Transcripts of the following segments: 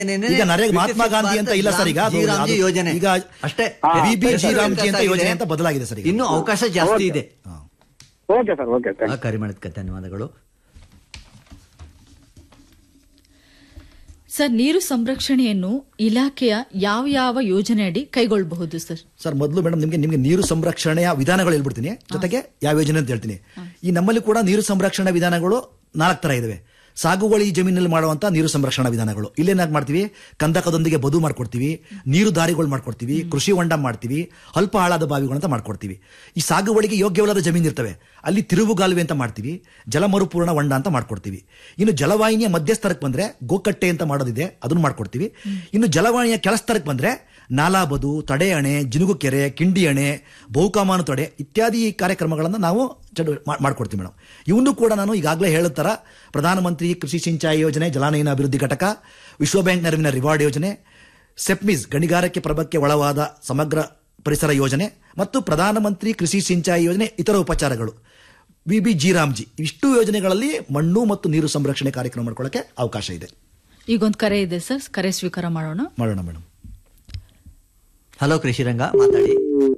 ಈಗ ನರೇಗಾ ಮಹಾತ್ಮ ಗಾಂಧಿ ಅಂತ ಇಲ್ಲ ಸರ್ ಈಗ ಅದು- ಜಿ ರಾಮ್ಜಿ ಅದು- ಯೋಜನೆ ಈಗ ಅಷ್ಟೇ ವಿ ಬಿ ಜಿ ಪರಿಸರ ರಾಮ್ಜಿ ಅಂತ ವಿಕಾಸ ಯೋಜನೆ ಆಗಿದೆ. ಅಂತ ಬದಲಾಗಿದೆ ಸರ್ ಈಗ. ಇನ್ನು ಅವಕಾಶ ಜಾಸ್ತಿ ಇದೆ ಓಕೆ ಸರ್ ಓಕೆ ಆ, ಕರೆ ಮಾಡಿದ್ಕೆ ಧನ್ಯವಾದಗಳು ಸರ್ ನೀರು ಸಂರಕ್ಷಣೆಯನ್ನು ಇಲಾಖೆಯ ಯಾವ ಯಾವ ಯೋಜನೆಯಡಿ ಕೈಗೊಳ್ಳಬಹುದು ಸರ್ ಸರ್ ಮೊದಲು ಮೇಡಮ್ ನಿಮಗೆ ನಿಮಗೆ ನೀರು ಸಂರಕ್ಷಣೆಯ ವಿಧಾನಗಳು ಹೇಳ್ಬಿಡ್ತೀನಿ ಜೊತೆಗೆ ಯಾವ ಯೋಜನೆ ಅಂತ ಹೇಳ್ತೀನಿ ಈ ನಮ್ಮಲ್ಲಿ ಕೂಡ ನೀರು ಸಂರಕ್ಷಣಾ ವಿಧಾನಗಳು ನಾಲ್ಕು ತರ ಇದಾವೆ ಸಾಗುವಳಿ ಜಮೀನಲ್ಲಿ ಮಾಡುವಂತ ನೀರು ಸಂರಕ್ಷಣಾ ವಿಧಾನಗಳು ಇಲ್ಲೇನಾಗಿ ಮಾಡ್ತೀವಿ ಕಂದಕದೊಂದಿಗೆ ಬದು ಮಾಡ್ಕೊಡ್ತೀವಿ ನೀರು ದಾರಿಗಳು ಮಾಡ್ಕೊಡ್ತೀವಿ ಕೃಷಿ ಹೊಂಡ ಮಾಡ್ತೀವಿ ಅಲ್ಪ ಆಳಾದ ಬಾವಿಗಳು ಅಂತ ಮಾಡ್ಕೊಡ್ತೀವಿ ಈ ಸಾಗುವಳಿಗೆ ಯೋಗ್ಯವಲ್ಲದ ಜಮೀನು ಇರ್ತವೆ ಅಲ್ಲಿ ತಿರುವುಗಾಲುವೆ ಅಂತ ಮಾಡ್ತೀವಿ ಜಲ ಮರುಪೂರ್ಣ ಹೊಂಡ ಅಂತ ಮಾಡ್ಕೊಡ್ತೀವಿ ಇನ್ನು ಜಲವಾಹಿನಿಯ ಮಧ್ಯಸ್ತರಕ್ಕೆ ಬಂದ್ರೆ ಗೋಕಟ್ಟೆ ಅಂತ ಮಾಡೋದಿದೆ ಅದನ್ನು ಮಾಡ್ಕೊಡ್ತೀವಿ ಇನ್ನು ಜಲವಾಹಿನಿಯ ಕೆಳಸ್ತರಕ್ಕೆ ಬಂದ್ರೆ ನಾಲಾಬದು ತಡೆ ಅಣೆ ಜಿನುಗು ಕೆರೆ ಕಿಂಡಿ ಅಣೆ ಬಹುಕಾಮಾನು ತಡೆ ಇತ್ಯಾದಿ ಕಾರ್ಯಕ್ರಮಗಳನ್ನು ನಾವು ಚಡು ಮಾ- ಮಾಡ್ಕೊಡ್ತೀವಿ ಮೇಡಮ್ ಇವನ್ನು ಕೂಡ ನಾನು ಈಗಾಗಲೇ ಹೇಳುತ್ತರ ಪ್ರಧಾನಮಂತ್ರಿ ಕೃಷಿ ಸಿಂಚಾಯಿ ಯೋಜನೆ ಜಲಾನಯನ ಅಭಿವೃದ್ಧಿ ಘಟಕ ವಿಶ್ವ ಬ್ಯಾಂಕ್ ನೆರವಿನ ರಿವಾರ್ಡ್ ಯೋಜನೆ ಸೆಪ್ಮಿಸ್ ಗಣಿಗಾರಿಕೆ ಪ್ರಭಕ್ಕೆ ಒಳವಾದ ಸಮಗ್ರ ಪರಿಸರ ಯೋಜನೆ ಮತ್ತು ಪ್ರಧಾನಮಂತ್ರಿ ಕೃಷಿ ಸಿಂಚಾಯಿ ಯೋಜನೆ ಇತರ ಉಪಚಾರಗಳು ವಿ ಬಿ ಜಿ ರಾಮ್ಜಿ ಇಷ್ಟು ಯೋಜನೆಗಳಲ್ಲಿ ಮಣ್ಣು ಮತ್ತು ನೀರು ಸಂರಕ್ಷಣೆ ಕಾರ್ಯಕ್ರಮ ಮಾಡ್ಕೊಳ್ಳೋಕೆ ಅವಕಾಶ ಇದೆ ಈಗೊಂದು ಕರೆ ಇದೆ ಸರ್ ಕರೆ ಸ್ವೀಕಾರ ಮಾಡೋಣ ಮಾಡೋಣ ಮೇಡಮ್ ಹಲೋ ಕೃಷಿರಂಗ ಮಾತಾಡಿ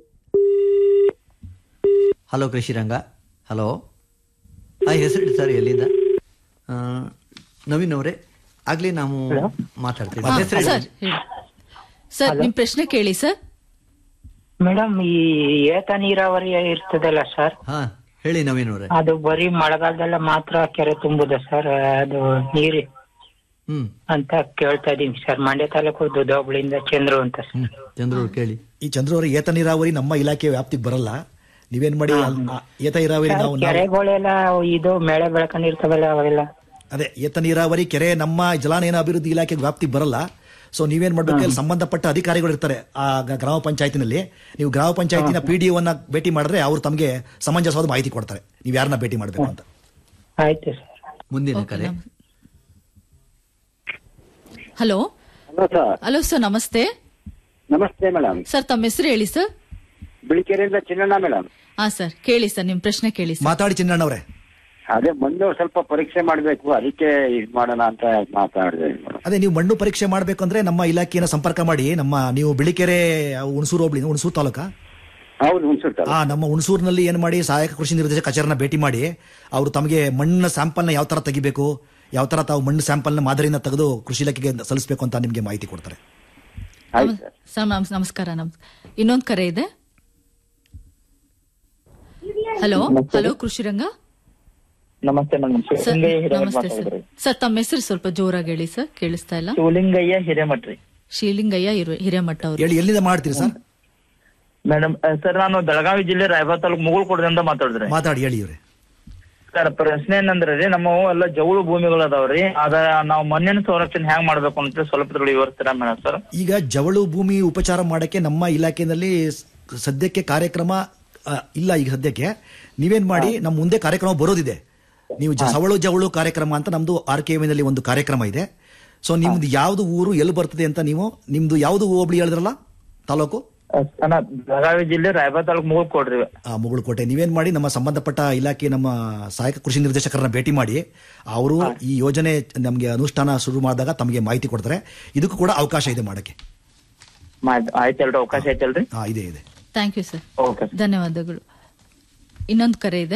ಹಲೋ ಕೃಷಿರಂಗ ಹಲೋ ಹಾಂ ಹೆಸರಿಡಿ ಸರ್ ಎಲ್ಲಿಂದ ಆ, ನವೀನ್ ಅವರೇ ಆಗ್ಲೇ ನಾವು ಮಾತಾಡ್ತೀವಿ ಹಾ, ಹೆಸರು ಸರ್ ಹೇಳಿ ಸರ್ ನಿಮ್ ಪ್ರಶ್ನೆ ಕೇಳಿ ಸರ್ ಮೇಡಮ್ ಈ ಏತ ನೀರಾವರಿ ಇರ್ತದಲ್ಲ ಸರ್ ಹಾ ಹೇಳಿ ನವೀನ್ ಅವರೇ ಅದು ಬರೀ ಮಳೆಗಾಲದಲ್ಲ ಮಾತ್ರ ಕೆರೆ ತುಂಬುದ ಸರ್ ಅದು ನೀರು ಹ್ಮ್ ಅಂತ ಕೇಳ್ತಾ ಇದೀನಿ ಸರ್ ಮಂಡ್ಯ ತಾಲೂಕು ದುದ್ದೋಬಳಿಂದ ಚಂದ್ರು ಅಂತ ಸರ್ ಹ್ಮ್ ಚಂದ್ರು ಅವ್ರು ಕೇಳಿ ಈ ಚಂದ್ರವರ ಏತ ನೀರಾವರಿ ನಮ್ಮ ಇಲಾಖೆ ವ್ಯಾಪ್ತಿಗೆ ಬರಲ್ಲ ನೀವೇನ್ ಮಾಡಿ ಅಲ್- ಆ ಏತ ನೀರಾವರಿ ನಾವು ನಾವು- ಕೆರೆಗಳೆಲ್ಲ ಇದು ಮಳೆ ಬೆಳ್ಕೊಂಡಿರ್ತಾವಲ್ಲ ಅವೆಲ್ಲ ಅದೇ ಏತ ನೀರಾವರಿ ಕೆರೆ ನಮ್ಮ ಜಲಾನಯನ ಅಭಿವೃದ್ಧಿ ಇಲಾಖೆಗೆ ವ್ಯಾಪ್ತಿಗೆ ಬರಲ್ಲ ಸೊ ನೀವೇನ್ ಮಾಡ್ಬೇಕು ಅಲ್ಲಿ ಸಂಬಂಧಪಟ್ಟ ಅಧಿಕಾರಿಗಳು ಇರ್ತಾರೆ ಆ ಗ- ಗ್ರಾಮ ಪಂಚಾಯತಿನಲ್ಲಿ ನೀವು ಗ್ರಾಮ ಪಂಚಾಯತಿನ ಪಿ ಡಿ ಒನ್ನ ಭೇಟಿ ಮಾಡಿದ್ರೆ ಅವರು ತಮಗೆ ಸಮಂಜಸವಾದ ಮಾಹಿತಿ ಕೊಡ್ತಾರೆ ನೀವು ಯಾರನ್ನ ಭೇಟಿ ಮಾಡಬೇಕು ಅಂತ ಆಯ್ತು ಸರ್ ಮುಂದಿನ ಕರೆ hello hello sir hello sir ನಮಸ್ತೆ ನಮಸ್ತೆ ಮೇಡಮ್ ಸರ್ ತಮ್ಮ ಹೆಸರು ಹೇಳಿ ಸರ್ ಬಿಳಿಕೆರೆಯಿಂದ ಚಿನ್ನಣ್ಣ ಮೇಡಮ್ ಹಾ ಸರ್ ಕೇಳಿ ಸರ್ ನಿಮ್ ಪ್ರಶ್ನೆ ಕೇಳಿ ಸರ್ ಮಾತಾಡಿ ಚಿನ್ನಣ್ಣವ್ರೆ ಅದೇ ಮಣ್ಣು ಸ್ವಲ್ಪ ಪರೀಕ್ಷೆ ಮಾಡ್ಬೇಕು ಅದಕ್ಕೆ ಇದ್ ಮಾಡೋಣ ಅಂತ ಮಾತಾಡಿದೆ ಮೇಡಮ್ ಅದೇ ನೀವು ಮಣ್ಣು ಪರೀಕ್ಷೆ ಮಾಡಬೇಕು ಅಂದ್ರೆ ನಮ್ಮ ಇಲಾಖೆಯನ್ನು ಸಂಪರ್ಕ ಮಾಡಿ ನಮ್ಮ ನೀವು ಬಿಳಿಕೆರೆ ಹುಣಸೂರು ಹೋಬಳಿ ಹುಣಸೂರು ತಾಲೂಕಾ ಹೌದು ಹುಣಸೂರು ಆ ನಮ್ಮ ಹುಣಸೂರಿನಲ್ಲಿ ಏನ್ ಮಾಡಿ ಸಹಾಯಕ ಕೃಷಿ ನಿರ್ದೇಶಕ ಕಚೇರಿನ ಭೇಟಿ ಮಾಡಿ ಅವರು ತಮಗೆ ಮಣ್ಣಿನ ಸ್ಯಾಂಪಲ್ನ ಯಾವ ತರ ತೆಗಿಬೇಕು ಯಾವ ತರ ತಾವು ಮಣ್ಣು ಸ್ಯಾಂಪಲ್ನ ಮಾದರಿನ ತೆಗೆದು ಕೃಷಿ ಇಲಾಖೆಗೆ ಸಲ್ಲಿಸಬೇಕು ಅಂತ ನಿಮಗೆ ಮಾಹಿತಿ ಕೊಡ್ತಾರೆ ಆಯ್ತು ಸರ್ ಸರ್ ನಮಸ್- ನಮಸ್ಕಾರ ನಮಸ್ ಇನ್ನೊಂದು ಕರೆ ಇದೆ ಹಲೋ ಹಲೋ ಕೃಷಿರಂಗ ನಮಸ್ತೆ ಮೇಡಮ್ ಸರ್ ಶಿವಲಿಂಗಯ್ಯ ಹಿರೇಮಠ್ ನಮಸ್ತೆ ಸರ್ ಮಾತಾಡಿದ್ರಿ ಸರ್ ತಮ್ಮ ಹೆಸರು ಸ್ವಲ್ಪ ಜೋರಾಗಿ ಹೇಳಿ ಸರ್ ಕೇಳಿಸ್ತಾ ಇಲ್ಲ ಶಿವಲಿಂಗಯ್ಯ ಹಿರೇಮಠ್ ರೀ ಶ್ರೀಲಿಂಗಯ್ಯ ಹಿರ- ಹಿರೇಮಠ ಅವರು ಹೇಳಿ ಎಲ್ಲಿಂದ ಮಾಡ್ತೀರಿ ಸರ್ ಮೇಡಮ್ ಸರ್ ನಾನು ಬೆಳಗಾವಿ ಜಿಲ್ಲೆ ರಾಯಬಾಗ್ ತಾಲೂಕು ಮುಗುಳ್ಕೋಟದಿಂದ ಮಾತಾಡಿದ್ರಿ ಮಾತಾಡಿ ಹೇಳಿ ಇವ್ರೆ ಸರ್ ಪ್ರಶ್ನೆ ಏನಂದ್ರೆ ರೀ ನಮ್ಮ ಎಲ್ಲ ಜೌಳು ಭೂಮಿಗಳು ಅದಾವ್ರಿ ಅದ ನಾವು ಮಣ್ಣಿನ ಸಂರಕ್ಷಣೆ ಹೆಂಗ್ ಮಾಡ್ಬೇಕು ಅಂತ ಸ್ವಲ್ಪ ತಿಳಿ ವಿವರಿಸ್ತೀರಾ ಮೇಡಮ್ ಸರ್ ಈಗ ಜವಳು ಭೂಮಿ ಉಪಚಾರ ಮಾಡಕ್ಕೆ ನಮ್ಮ ಇಲಾಖೆಯಲ್ಲಿ ಸ್- ಸದ್ಯಕ್ಕೆ ಕಾರ್ಯಕ್ರಮ ಆ, ಇಲ್ಲ ಈಗ ಸದ್ಯಕ್ಕೆ ನೀವೇನ್ ಮಾಡಿ ನಮ್ಮ ಮುಂದೆ ಕಾರ್ಯಕ್ರಮ ಬರೋದಿದೆ ನೀವು ಜ- ಸವಳು ಜವಳು ಕಾರ್ಯಕ್ರಮ ಅಂತ ನಮ್ದು ಆರ್ ಕೆ ನಲ್ಲಿ ಒಂದು ಕಾರ್ಯಕ್ರಮ ಇದೆ ಸೊ ನಿಮ್ದು ಯಾವ್ದು ಊರು ಎಲ್ಲಿ ಬರ್ತದೆ ಅಂತ ನೀವು ನಿಮ್ದು ಯಾವ್ದು ಹೋಬಳಿ ಹೇಳಿದ್ರಲ್ಲ ತಾಲೂಕು ಅಣ್ಣ ಬೆಳಗಾವಿ ಜಿಲ್ಲೆ ರಾಯಬಾಗ್ ತಾಲೂಕು ಮುಗುಳ್ಕೋಟ್ರಿ ಆ ಮುಗುಳುಕೋಟೆ ನೀವೇನ್ ಮಾಡಿ ನಮ್ಮ ಸಂಬಂಧಪಟ್ಟ ಇಲಾಖೆ ನಮ್ಮ ಸಹಾಯಕ ಕೃಷಿ ನಿರ್ದೇಶಕರನ್ನ ಭೇಟಿ ಮಾಡಿ ಅವರು ಈ ಯೋಜನೆ ನಮಗೆ ಅನುಷ್ಠಾನ ಶುರು ಮಾಡಿದಾಗ ತಮಗೆ ಮಾಹಿತಿ ಕೊಡ್ತಾರೆ ಇದಕ್ಕೂ ಕೂಡ ಅವಕಾಶ ಇದೆ ಮಾಡಕ್ಕೆ ಆಯ್ತಲ್ರಿ ಅವಕಾಶ ಐತಲ್ರಿ ಹಾ ಇದೆ ಇದೆ ಥ್ಯಾಂಕ್ ಯು ಸರ್ ಓಕೆ ಧನ್ಯವಾದಗಳು ಇನ್ನೊಂದು ಕರೆ ಇದೆ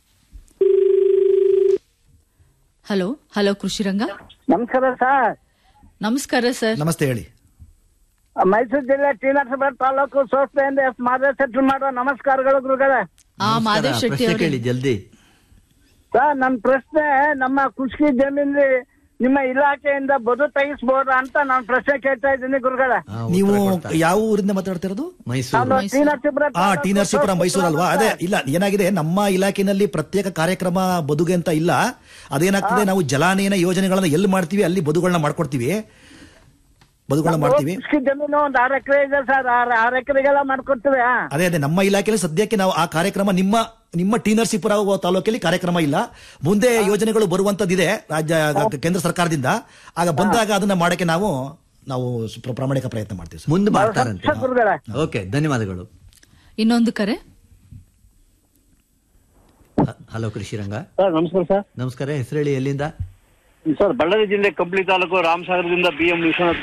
ಹಲೋ ಹಲೋ ಕೃಷಿರಂಗ ನಮಸ್ಕಾರ ಸರ್ ನಮಸ್ಕಾರ ಸರ್ ನಮಸ್ತೆ ಹೇಳಿ ಮೈಸೂರು ಜಿಲ್ಲೆ ಟಿ ನರಸೀಪುರ ತಾಲೂಕು ಸಂಸ್ಥೆಯಿಂದ ಎಸ್ ಮಾದೇವ್ ಸೆಟ್ಲ್ ಮಾಡೋ ನಮಸ್ಕಾರಗಳು ಗುರುಗಳೇ ಆ ಮಾದೇವ್ ಶೆಟ್ಟಿ ಪ್ರಶ್ನೆ ಅವರು ಕೇಳಿ ಜಲ್ದಿ ಸರ್ ನನ್ನ ಪ್ರಶ್ನೆ ನಮ್ಮ ಕೃಷಿ ಜಮೀನಲ್ಲಿ ನಿಮ್ಮ ಇಲಾಖೆಯಿಂದ ಬದು ತೆಗಿಸ್ಬೋದಾ ಅಂತ ನಾನು ಪ್ರಶ್ನೆ ಕೇಳ್ತಾ ಇದ್ದೀನಿ ಗುರುಗಳೇ ಆ, ಉತ್ತರ ನೀವು ಕೊಡ್ತಾರೆ. ಯಾವ ಊರಿಂದ ಮಾತಾಡ್ತಿರೋದು ಮೈಸೂರು ನಾನು ಟಿ ನರಸೀಪುರ ಆ ಟಿ ನರಸೀಪುರ ತಾಲೂಕು ಮೈಸೂರು ಅಲ್ವಾ ಅದೇ ಇಲ್ಲ ಏನಾಗಿದೆ ನಮ್ಮ ಇಲಾಖೆನಲ್ಲಿ ಪ್ರತ್ಯೇಕ ಕಾರ್ಯಕ್ರಮ ಬದುಗೆ ಅಂತ ಇಲ್ಲ ಅದೇನಾಗ್ತದೆ ನಾವು ಜಲಾನಯನ ಯೋಜನೆಗಳನ್ನ ಎಲ್ಲಿ ಮಾಡ್ತೀವಿ ಅಲ್ಲಿ ಬದುಗಳನ್ನ ಮಾಡ್ಕೊಡ್ತೀವಿ ಬದುಗಳನ್ನ ಮಾಡ್ತೀವಿ ಕೃಷಿ ಜಮೀನು ಒಂದು ಆರು ಎಕರೆ ಇದೆ ಸರ್ ಆರು ಆರು ಎಕರೆಗೆಲ್ಲ ಮಾಡ್ಕೊಡ್ತೀವಿ ಆ. ಅದೇ ಅದೇ ನಮ್ಮ ಇಲಾಖೆಯಲ್ಲಿ ಸದ್ಯಕ್ಕೆ ನಾವು ಆ ಕಾರ್ಯಕ್ರಮ ನಿಮ್ಮ ನಿಮ್ಮ ಟಿ ನರಸೀಪುರ ತಾಲೂಕಲ್ಲಿ ಕಾರ್ಯಕ್ರಮ ಇಲ್ಲ ಮುಂದೆ ಯೋಜನೆಗಳು ಬರುವಂತದ್ದಿದೆ ರಾಜ್ಯ ಕೇಂದ್ರ ಸರ್ಕಾರದಿಂದ ಆಗ ಬಂದಾಗ ಅದನ್ನ ಮಾಡಕ್ಕೆ ನಾವು ನಾವು ಪ್ರ- ಪ್ರಾಮಾಣಿಕ ಪ್ರಯತ್ನ ಮಾಡ್ತೀವಿ ಸರ್ ಮುಂದೆ ಮಾಡ್ತಾರಂತೆ ಸರ್ ಗುರುಗಳೇ ಓಕೆ ಧನ್ಯವಾದಗಳು ಇನ್ನೊಂದು ಕರೆ ಹ- ಹಲೋ ಕೃಷಿರಂಗ ಸರ್ ನಮಸ್ಕಾರ ಸರ್ ನಮಸ್ಕಾರ ಹೆಸರು ಹೇಳಿ ಎಲ್ಲಿಂದ ಸರ್ ಬಳ್ಳಾರಿ ಜಿಲ್ಲೆ ಕಂಪ್ಲಿ ತಾಲೂಕು ರಾಮಸಾಗರದಿಂದ ಬಿ ಎಂ ವಿಶ್ವನಾಥ್